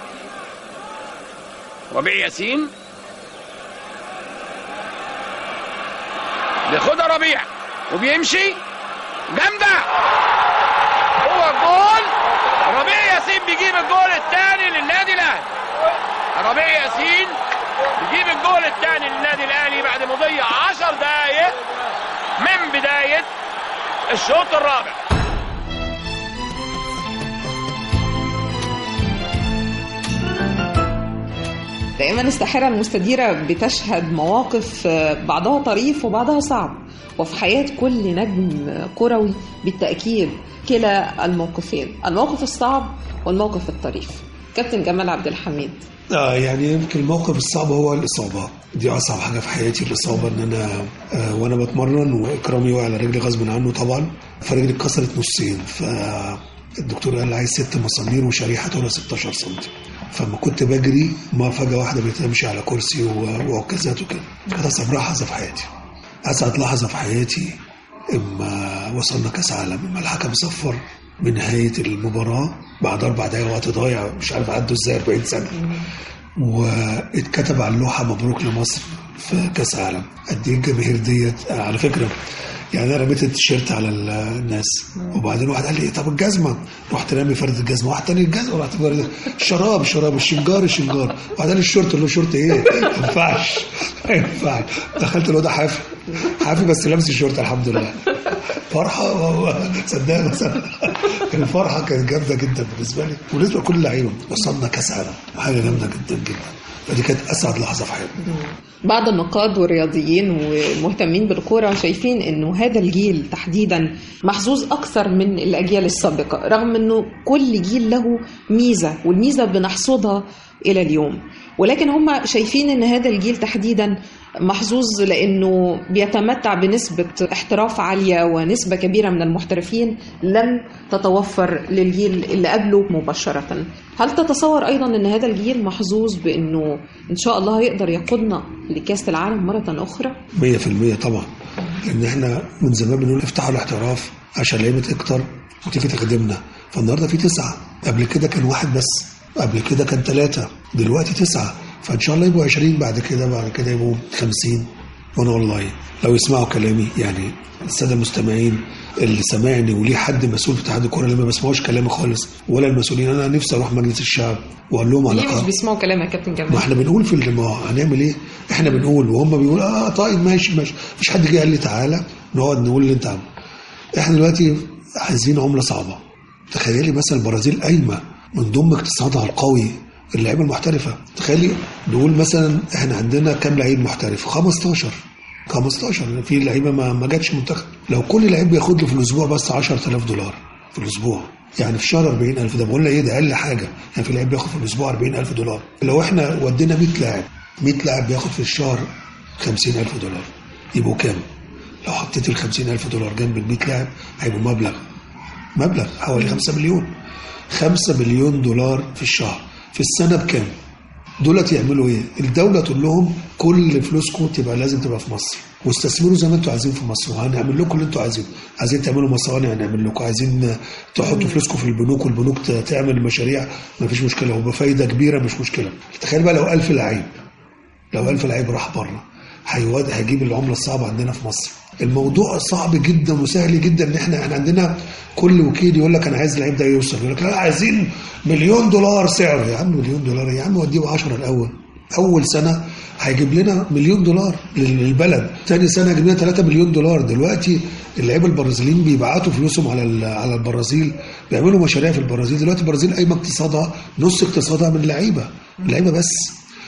ربيع ياسين بياخدها ربيع وبيمشي جامدة هو الجول ربيع ياسين بيجيب الجول الثاني للنادي الاهلي ربيع ياسين بيجيب الجول الثاني للنادي الاهلي بعد مضي 10 دقائق من بداية الشوط الرابع دائما الساحرة المستديرة بتشهد مواقف آه، بعضها طريف وبعضها صعب وفي حياة كل نجم كروي بالتأكيد كلا الموقفين الموقف الصعب والموقف الطريف كابتن جمال عبد الحميد اه يعني يمكن الموقف الصعب هو الاصابه دي اصعب حاجه في حياتي الاصابه ان انا آه وانا بتمرن واكرامي وقع على رجلي غصب عنه طبعا فرجلي اتكسرت نصين فالدكتور قال لي عايز ست مسامير وشريحه طولها 16 سم فما كنت بجري ما فجاه واحده بقيت امشي على كرسي و- وعكازات وكده كانت اصعب لحظه في حياتي اسعد لحظه في حياتي اما وصلنا كاس عالم اما الحكم صفر بنهايه المباراه بعد اربع دقايق وقت ضايع مش عارف عدوا ازاي 40 سنه واتكتب على اللوحه مبروك لمصر في كاس عالم قد ايه الجماهير ديت آه، على فكره يعني انا رميت التيشيرت على ال- الناس وبعدين واحد قال لي طب الجزمه رحت رامي فرد الجزمه واحد تاني الجزمه رحت فرد الشراب الشراب الشنجار الشنجار واحد قال لي الشورت قلت له شورت ايه؟ ما ينفعش ما ينفعش دخلت الواد حافي حافي بس لابس الشورت الحمد لله فرحه و- صدقني مثلا كان الفرحه كانت جامده جدا بالنسبه لي وبالنسبه لكل اللعيبه وصلنا كاس عالم حاجه جامده جدا جدا فدي كانت اسعد لحظه في حياتي بعض النقاد والرياضيين والمهتمين بالكرة شايفين انه هذا الجيل تحديدا محظوظ اكثر من الاجيال السابقة رغم انه كل جيل له ميزة والميزة بنحصدها الى اليوم ولكن هم شايفين ان هذا الجيل تحديدا محظوظ لانه بيتمتع بنسبة احتراف عالية ونسبة كبيرة من المحترفين لم تتوفر للجيل اللي قبله مباشرة هل تتصور ايضا ان هذا الجيل محظوظ بانه ان شاء الله يقدر يقودنا لكاس العالم مرة اخرى 100% طبعا لان احنا من زمان بنقول افتحوا الاحتراف عشان لعيبه تكتر وتيجي تخدمنا فالنهارده في تسعه قبل كده كان واحد بس قبل كده كان ثلاثه دلوقتي تسعه فان شاء الله يبقوا 20 بعد كده بعد كده يبقوا 50 وانا والله لو يسمعوا كلامي يعني الساده المستمعين اللي سامعني وليه حد مسؤول في اتحاد الكوره اللي ما بيسمعوش كلامي خالص ولا المسؤولين انا نفسي اروح مجلس الشعب واقول لهم على ليه مش قرار. بيسمعوا كلام يا كابتن ما جمال احنا بنقول في اللي ما هو هنعمل ايه؟ احنا بنقول وهم بيقولوا اه طيب ماشي ماشي مفيش حد جه قال لي تعالى نقعد نقول اللي انت عامله. احنا دلوقتي عايزين عمله صعبه. تخيلي مثلا البرازيل قايمه من ضمن اقتصادها القوي اللعيبه المحترفه تخيلي نقول مثلا احنا عندنا كام لعيب محترف 15 15 في لعيبه ما ما جاتش منتخب لو كل لعيب بياخد له في الاسبوع بس 10000 دولار في الاسبوع يعني في الشهر 40000 ده بقول ايه ده اقل حاجه يعني في لعيب بياخد في الاسبوع 40000 دولار لو احنا ودينا 100 لاعب 100 لاعب بياخد في الشهر 50000 دولار يبقوا كام؟ لو حطيت ال 50000 دولار جنب ال 100 لاعب هيبقوا مبلغ مبلغ حوالي 5 مليون 5 مليون دولار في الشهر في السنه بكام؟ دولت يعملوا ايه؟ الدوله تقول لهم كل فلوسكم تبقى لازم تبقى في مصر واستثمروا زي ما انتوا عايزين في مصر وهنعمل لكم اللي انتوا عايزينه عايزين تعملوا مصانع هنعمل لكم عايزين تحطوا فلوسكم في البنوك والبنوك ت- تعمل مشاريع ما فيش مشكله وبفايده كبيره مش مشكله تخيل بقى لو 1000 لعيب لو 1000 لعيب راح بره هيود هيجيب العمله الصعبه عندنا في مصر الموضوع صعب جدا وسهل جدا ان احنا احنا عندنا كل وكيل يقول لك انا عايز اللعيب ده يوصل يقول لك لا عايزين مليون دولار سعره يا عم مليون دولار يا عم وديه 10 الاول اول سنه هيجيب لنا مليون دولار لل- للبلد تاني سنه هيجيب لنا 3 مليون دولار دلوقتي اللعيبه البرازيليين بيبعتوا فلوسهم على ال- على البرازيل بيعملوا مشاريع في البرازيل دلوقتي البرازيل قايمه اقتصادها نص اقتصادها من اللعيبه اللعيبه بس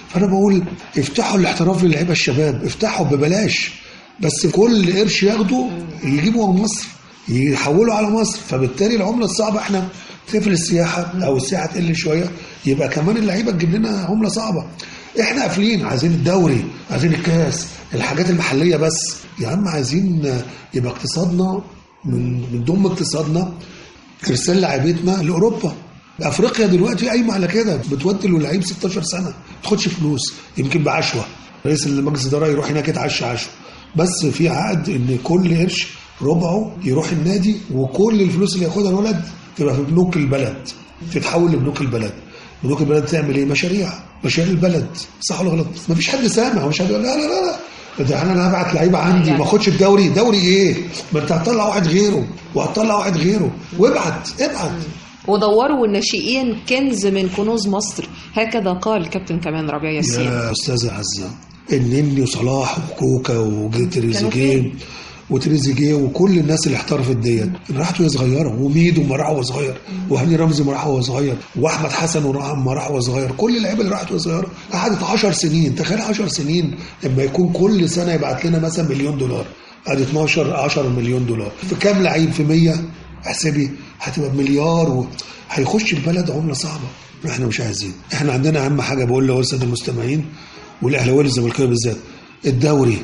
فانا بقول افتحوا الاحتراف للعيبه الشباب افتحوا ببلاش بس كل قرش ياخده يجيبوا من مصر يحولوا على مصر فبالتالي العمله الصعبه احنا تقفل السياحه او السياحه تقل شويه يبقى كمان اللعيبه تجيب لنا عمله صعبه احنا قافلين عايزين الدوري عايزين الكاس الحاجات المحليه بس يا عم عايزين يبقى اقتصادنا من من ضمن اقتصادنا ارسال لعيبتنا لاوروبا افريقيا دلوقتي قايمه على كده بتودي له لعيب 16 سنه ما تاخدش فلوس يمكن بعشوه رئيس المجلس الاداره يروح هناك يتعشى عشوه بس في عقد ان كل قرش ربعه يروح النادي وكل الفلوس اللي ياخدها الولد تبقى في بنوك البلد تتحول لبنوك البلد بنوك البلد تعمل ايه مشاريع مشاريع البلد صح ولا غلط مفيش حد سامع مش حد يقول لا لا لا لا ده انا هبعت لعيبه عندي ما اخدش الدوري دوري ايه ما انت هتطلع واحد غيره وهتطلع واحد غيره وابعت ابعت ودوروا الناشئين كنز من كنوز مصر هكذا قال كابتن كمان ربيع ياسين يا استاذه عزه النني وصلاح وكوكا كانوا وتريزيجيه فين؟ وتريزيجيه وكل الناس اللي احترفت ديت راحت وهي صغيره وميدو ما راح وهو صغير وهاني رمزي ما راح وهو صغير واحمد حسن وراح ما راح وهو صغير كل اللعيبه اللي راحت وهي صغيره قعدت 10 سنين تخيل 10 سنين لما يكون كل سنه يبعت لنا مثلا مليون دولار ادي 12 10 مليون دولار في كام لعيب في 100 احسبي هتبقى بمليار و... هيخش البلد عمله صعبه احنا مش عايزين احنا عندنا اهم حاجه بقول له الساده المستمعين والاهلاويه والزملكاويه بالذات الدوري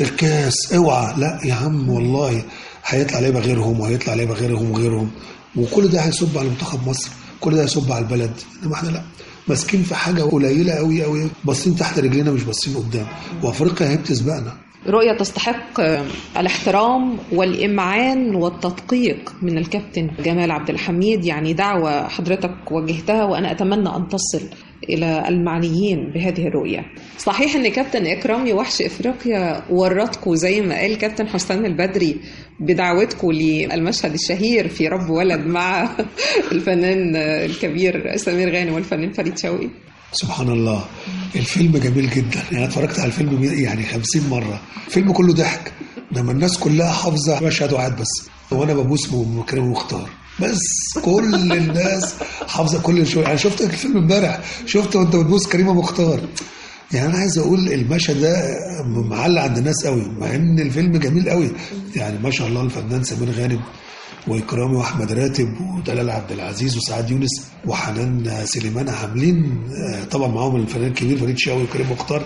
الكاس اوعى لا يا عم والله هيطلع لعيبه غيرهم وهيطلع لعيبه غيرهم وغيرهم وكل ده هيصب على منتخب مصر كل ده هيصب على البلد انما احنا لا ماسكين في حاجه قليله قوي قوي باصين تحت رجلينا مش باصين قدام وافريقيا هي بتسبقنا رؤية تستحق الاحترام والإمعان والتدقيق من الكابتن جمال عبد الحميد يعني دعوة حضرتك وجهتها وأنا أتمنى أن تصل إلى المعنيين بهذه الرؤية صحيح أن كابتن إكرامي وحش إفريقيا ورطكم زي ما قال كابتن حسام البدري بدعوتكم للمشهد الشهير في رب ولد مع الفنان الكبير سمير غانم والفنان فريد شوقي سبحان الله الفيلم جميل جدا يعني أنا اتفرجت على الفيلم يعني 50 مره الفيلم كله ضحك لما الناس كلها حافظه مشهد وعد بس وانا ببوس م- كريم مختار بس كل الناس حافظه كل شويه يعني شفت الفيلم امبارح شفت وانت بتبوس كريمه مختار يعني انا عايز اقول المشهد ده معلق عند الناس قوي مع ان الفيلم جميل قوي يعني ما شاء الله الفنان سمير غانم واكرامي واحمد راتب ودلال عبد العزيز وسعاد يونس وحنان سليمان عاملين آه، طبعا معاهم الفنان الكبير فريد شوقي وكريم مختار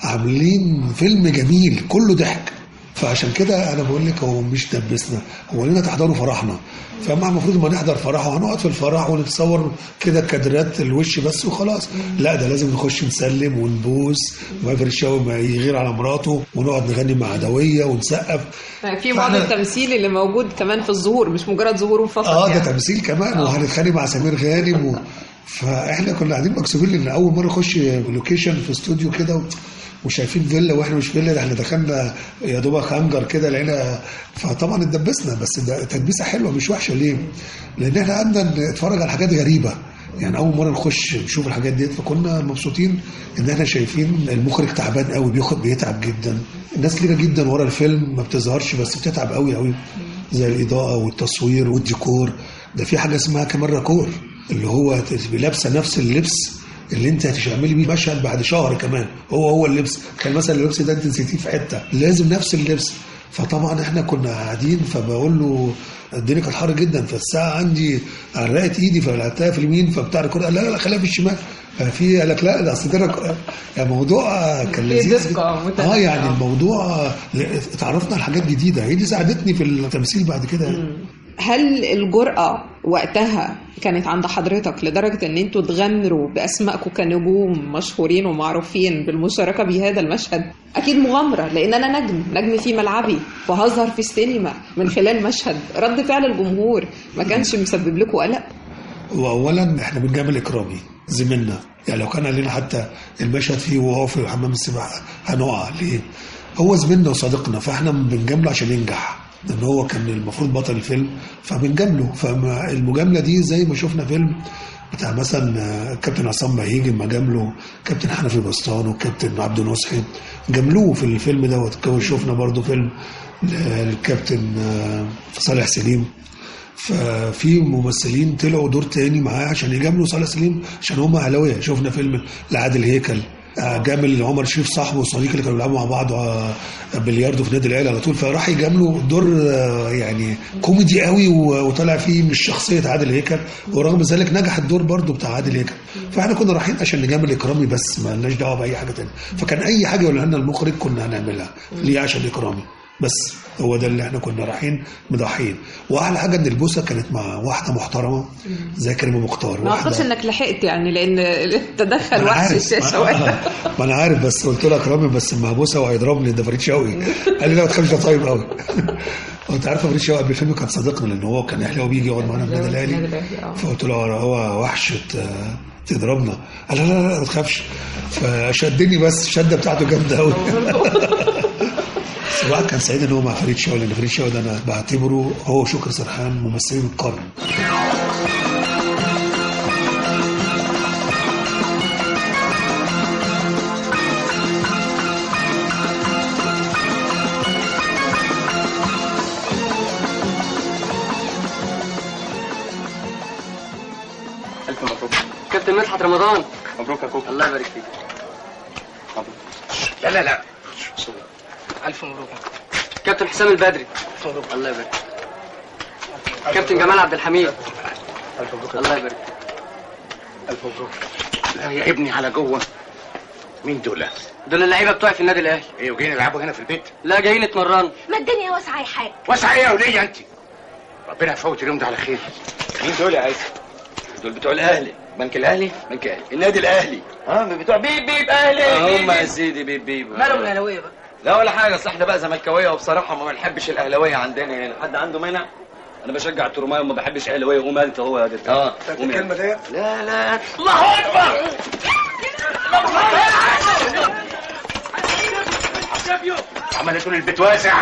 عاملين فيلم جميل كله ضحك فعشان كده انا بقول لك هو مش دبسنا هو لنا تحضروا فرحنا فما المفروض ما نحضر فرحه هنقعد في الفرح ونتصور كده كادرات الوش بس وخلاص لا ده لازم نخش نسلم ونبوس وما الشاوي ما يغير على مراته ونقعد نغني مع عدويه ونسقف في بعض فأنا- التمثيل اللي موجود كمان في الظهور مش مجرد ظهور فقط اه ده يعني. تمثيل كمان وهنتخانق مع سمير غانم و... فاحنا كنا قاعدين مكسوفين لان اول مره نخش لوكيشن في استوديو كده و... وشايفين فيلا واحنا مش فيلا ده احنا دخلنا يا دوبك هنجر كده لقينا فطبعا اتدبسنا بس ده تدبيسه حلوه مش وحشه ليه؟ لان احنا قعدنا نتفرج على حاجات غريبه يعني اول مره نخش نشوف الحاجات ديت فكنا مبسوطين ان احنا شايفين المخرج تعبان قوي بياخد بيتعب جدا الناس كتيره جدا ورا الفيلم ما بتظهرش بس بتتعب قوي قوي زي الاضاءه والتصوير والديكور ده في حاجه اسمها كمان راكور اللي هو تبقي لابسه نفس اللبس اللي انت هتعملي بيه مشهد بعد شهر كمان هو هو اللبس كان مثلا اللبس ده انت نسيتيه في حته لازم نفس اللبس فطبعا احنا كنا قاعدين فبقول له الدنيا كانت حر جدا فالساعه عندي علقت ايدي فلعبتها في اليمين فبتاع الكوره قال لا لا لا خليها في الشمال ففي قال لك لا ده اصل ده رك- يعني موضوع كان في لذيذ دقة جدا. متنوعة. اه يعني الموضوع اتعرفنا على حاجات جديده هي دي ساعدتني في التمثيل بعد كده يعني. هل الجرأة وقتها كانت عند حضرتك لدرجة ان انتوا تغامروا باسمائكم كنجوم مشهورين ومعروفين بالمشاركة بهذا المشهد اكيد مغامرة لان انا نجم نجم في ملعبي وهظهر في السينما من خلال مشهد رد فعل الجمهور ما كانش مسبب لكم قلق واولا احنا بنجامل اكرامي زميلنا يعني لو كان علينا حتى المشهد فيه وهو في حمام السباحه هنقع ليه؟ هو زميلنا وصديقنا فاحنا بنجامله عشان ينجح لان هو كان المفروض بطل الفيلم فبنجامله فالمجامله دي زي ما شفنا فيلم بتاع مثلا آه، كابتن عصام بهيج لما جامله كابتن حنفي بسطان وكابتن عبد نصحي جاملوه في الفيلم دوت وشفنا برضو فيلم للكابتن آه، صالح سليم ففي ممثلين طلعوا دور تاني معاه عشان يجاملوا صالح سليم عشان هم اهلاويه شفنا فيلم لعادل هيكل آه، جامل عمر شريف صاحبه وصديقي اللي كانوا بيلعبوا مع بعض آه، بلياردو في نادي العيله على طول فراح يجامله دور آه، يعني كوميدي قوي و- وطلع فيه مش شخصيه عادل هيكل ورغم ذلك نجح الدور برضه بتاع عادل هيكل فاحنا كنا رايحين عشان نجامل اكرامي بس ما لناش دعوه باي حاجه تانية فكان اي حاجه يقولها لنا المخرج كنا هنعملها ليه عشان اكرامي بس هو ده اللي احنا كنا رايحين مضحيين واحلى حاجه ان البوسه كانت مع واحده محترمه زي كريمه مختار ما اعتقدش واحده انك لحقت يعني لان تدخل ما أنا وحش عارف. الشاشه ما- وقتها ما انا عارف بس قلت له اكرامي بس ما هبوسها وهيضربني ده فريد شوقي قال لي لا ما تخافش ده طيب قوي وانت عارف فريد شوقي قبل الفيلم كان صديقنا لان هو كان اهلاوي بيجي يقعد معانا في النادي النادي الاهلي الأهلي، آه. فقلت له هو وحش ت- تضربنا قال لا لا لا ما تخافش فشدني بس الشده بتاعته جامده قوي بس الواحد كان سعيد ان هو مع فريد شوقي لان فريد شوقي ده انا بعتبره هو وشكري سرحان ممثلين القرن ألف مبروك كابتن مدحت رمضان مبروك يا كوكو الله يبارك فيك لا لا لا الف مبروك كابتن حسام البدري مبروك الله يبارك فيك. كابتن جمال عبد الحميد ألف مبروك الله يبارك فيك. ألف مبروك لا يا ابني على جوه مين دول؟ دول اللعيبه بتوعي في النادي الاهلي ايه وجايين يلعبوا هنا في البيت؟ لا جايين اتمرنوا ما الدنيا واسعه يا حاج واسعة ايه يا ولية انت؟ ربنا يفوت اليوم ده على خير مين دول يا عايز دول بتوع الاهلي بنك الاهلي بنك الاهلي النادي الاهلي اه بتوع بيب بيب اهلي هم يا سيدي بيب بيب مالهم الاهلاويه بقى لا ولا حاجه اصل احنا بقى زملكاويه وبصراحه ما بنحبش الاهلاويه عندنا هنا حد عنده مانع انا بشجع الترمايه وما بحبش الاهلاويه قوم انت هو يا جدع اه قوم الكلمة أنت. ديت؟ لا لا الله اكبر عمال تقول البيت واسع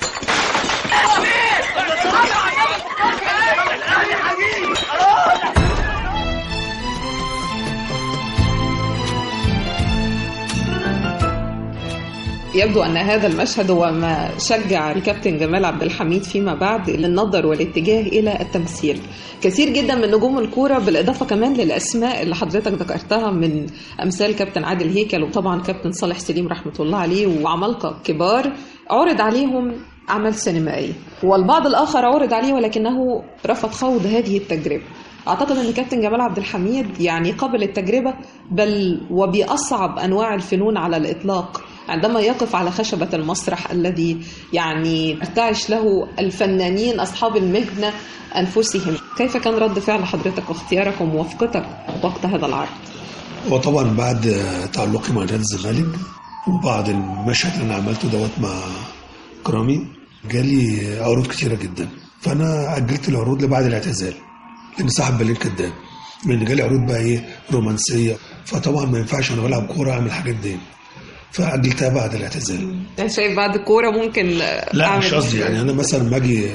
يبدو أن هذا المشهد هو ما شجع الكابتن جمال عبد الحميد فيما بعد للنظر والاتجاه إلى التمثيل كثير جدا من نجوم الكورة بالإضافة كمان للأسماء اللي حضرتك ذكرتها من أمثال كابتن عادل هيكل وطبعا كابتن صالح سليم رحمة الله عليه وعمالقة كبار عرض عليهم أعمال سينمائية والبعض الآخر عرض عليه ولكنه رفض خوض هذه التجربة أعتقد أن كابتن جمال عبد الحميد يعني قبل التجربة بل وبأصعب أنواع الفنون على الإطلاق عندما يقف على خشبة المسرح الذي يعني ارتعش له الفنانين أصحاب المهنة أنفسهم كيف كان رد فعل حضرتك واختيارك وموافقتك وقت هذا العرض؟ وطبعا بعد تعلقي مع نادي الزمالك وبعد المشهد اللي انا عملته دوت مع كرامي جالي عروض كتيره جدا فانا اجلت العروض لبعد الاعتزال لان صاحب بالين كداب لان جالي عروض بقى ايه رومانسيه فطبعا ما ينفعش وانا بلعب كوره اعمل الحاجات دي فاجلتها بعد الاعتزال أنا شايف بعد الكورة ممكن لا أعمل مش قصدي يعني انا مثلا لما اجي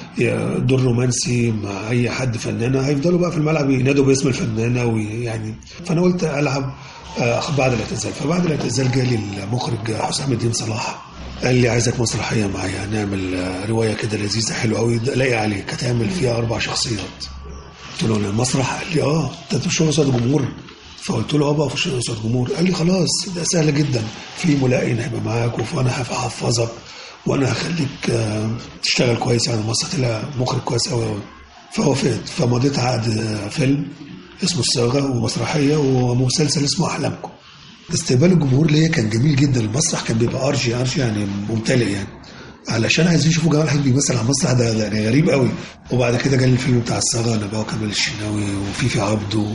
دور رومانسي مع اي حد فنانه هيفضلوا بقى في الملعب ينادوا باسم الفنانه ويعني فانا قلت العب آه، بعد الاعتزال فبعد الاعتزال جالي المخرج حسام الدين صلاح قال لي عايزك مسرحيه معايا نعمل آه، روايه كده لذيذه حلوه قوي لاقي عليك هتعمل فيها اربع شخصيات قلت له انا المسرح قال لي اه انت مش قصاد جمهور فقلت له اه بقى في قصاد جمهور قال لي خلاص ده سهل جدا في ملائم هيبقى معاك وانا هحفظك وانا هخليك آه، تشتغل كويس يعني مصر طلع مخرج كويس قوي قوي فوافقت فمضيت عقد آه، فيلم اسمه الصاغه ومسرحيه ومسلسل اسمه احلامكم استقبال الجمهور ليا كان جميل جدا المسرح كان بيبقى ارجي ارجي يعني ممتلئ يعني علشان عايزين يشوفوا جمال حبيبي بيمثل على المسرح ده, ده يعني غريب قوي وبعد كده جالي الفيلم بتاع الصاغه انا بقى وكمال الشناوي وفيفي عبده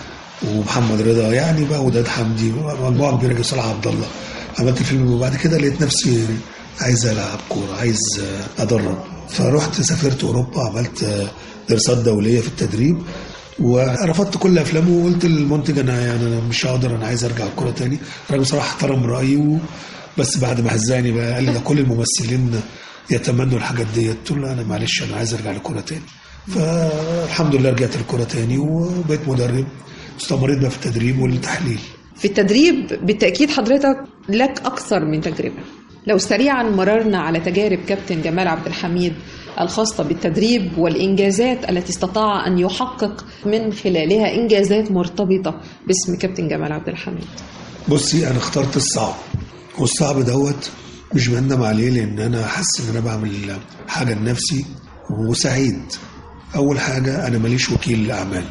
ومحمد رضا يعني بقى وداد حمدي مجموعه كبيره جدا صلاح عبد الله عملت الفيلم وبعد كده لقيت نفسي عايز العب كوره عايز ادرب فرحت سافرت اوروبا عملت دراسات دوليه في التدريب ورفضت كل افلامه وقلت للمنتج انا يعني انا مش هقدر انا عايز ارجع الكوره تاني الراجل بصراحه احترم رايي و... بس بعد ما هزاني بقى قال لي ده كل الممثلين يتمنوا الحاجات دي قلت له انا معلش انا عايز ارجع للكوره تاني فالحمد لله رجعت للكوره تاني وبقيت مدرب استمريت بقى في التدريب والتحليل في التدريب بالتأكيد حضرتك لك أكثر من تجربة لو سريعا مررنا على تجارب كابتن جمال عبد الحميد الخاصة بالتدريب والإنجازات التي استطاع أن يحقق من خلالها إنجازات مرتبطة باسم كابتن جمال عبد الحميد بصي انا اخترت الصعب والصعب دوت مش بندم عليه لان انا حاسس ان انا بعمل حاجه لنفسي وسعيد اول حاجه انا ماليش وكيل اعمال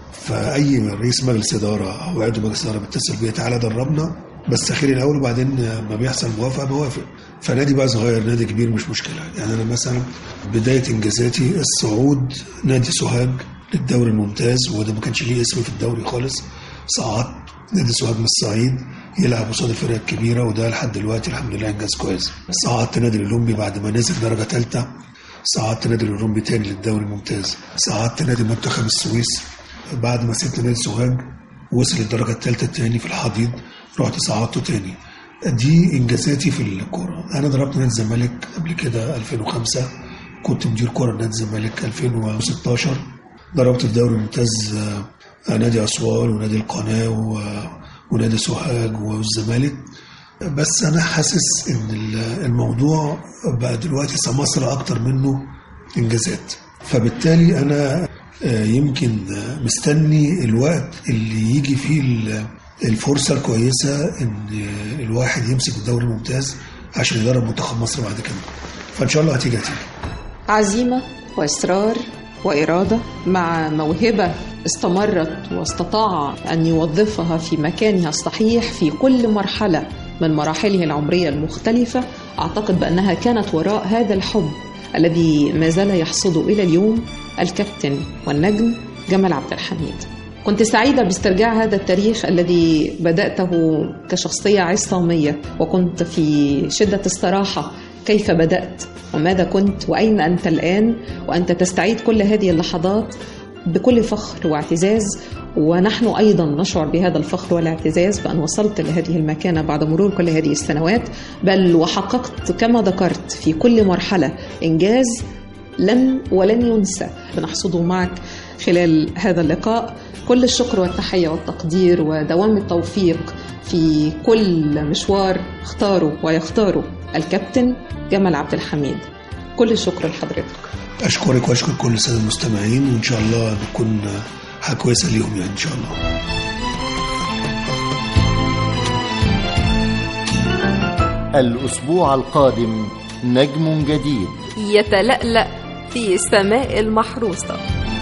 فاي رئيس مجلس اداره او عضو مجلس اداره بيتصل بيا تعالى دربنا بس اخير الاول وبعدين ما بيحصل موافقه بوافق فنادي بقى صغير نادي كبير مش مشكله يعني انا مثلا بدايه انجازاتي الصعود نادي سوهاج للدوري الممتاز وده ما كانش ليه اسم في الدوري خالص صعدت نادي سوهاج من الصعيد يلعب قصاد الفرق الكبيره وده لحد دلوقتي الحمد لله انجاز كويس صعدت نادي الاولمبي بعد ما نزل درجه ثالثه صعدت نادي الاولمبي تاني للدوري الممتاز صعدت نادي منتخب السويس بعد ما سبت نادي سوهاج وصل الدرجه الثالثه تاني في الحضيض رحت صعدته تاني دي انجازاتي في الكوره انا ضربت نادي الزمالك قبل كده 2005 كنت مدير كوره نادي الزمالك 2016 ضربت في الدوري الممتاز آه، نادي اسوان ونادي القناه و- ونادي سوهاج والزمالك بس انا حاسس ان ال- الموضوع بقى دلوقتي سماسرة اكتر منه انجازات فبالتالي انا آه، يمكن آه، مستني الوقت اللي يجي فيه ال- الفرصة الكويسة ان آه، الواحد يمسك الدوري الممتاز عشان يدرب منتخب مصر بعد كده فان شاء الله هتيجي هتيجي عزيمة وإصرار وإرادة مع موهبة استمرت واستطاع أن يوظفها في مكانها الصحيح في كل مرحلة من مراحله العمرية المختلفة أعتقد بأنها كانت وراء هذا الحب الذي ما زال يحصد إلى اليوم الكابتن والنجم جمال عبد الحميد كنت سعيدة باسترجاع هذا التاريخ الذي بدأته كشخصية عصامية وكنت في شدة الصراحة كيف بدأت وماذا كنت وأين أنت الآن وأنت تستعيد كل هذه اللحظات بكل فخر واعتزاز ونحن أيضا نشعر بهذا الفخر والاعتزاز بأن وصلت لهذه المكانة بعد مرور كل هذه السنوات بل وحققت كما ذكرت في كل مرحلة إنجاز لم ولن ينسى بنحصده معك خلال هذا اللقاء كل الشكر والتحية والتقدير ودوام التوفيق في كل مشوار اختاره ويختاره الكابتن جمال عبد الحميد كل الشكر لحضرتك اشكرك واشكر كل الساده المستمعين وان شاء الله نكون حاجه كويسه ليهم يعني ان شاء الله الأسبوع القادم نجم جديد يتلألأ في السماء المحروسة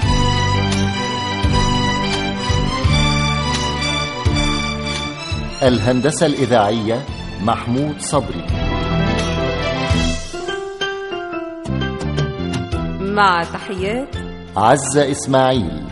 الهندسة الإذاعية محمود صبري مع تحيات عزة إسماعيل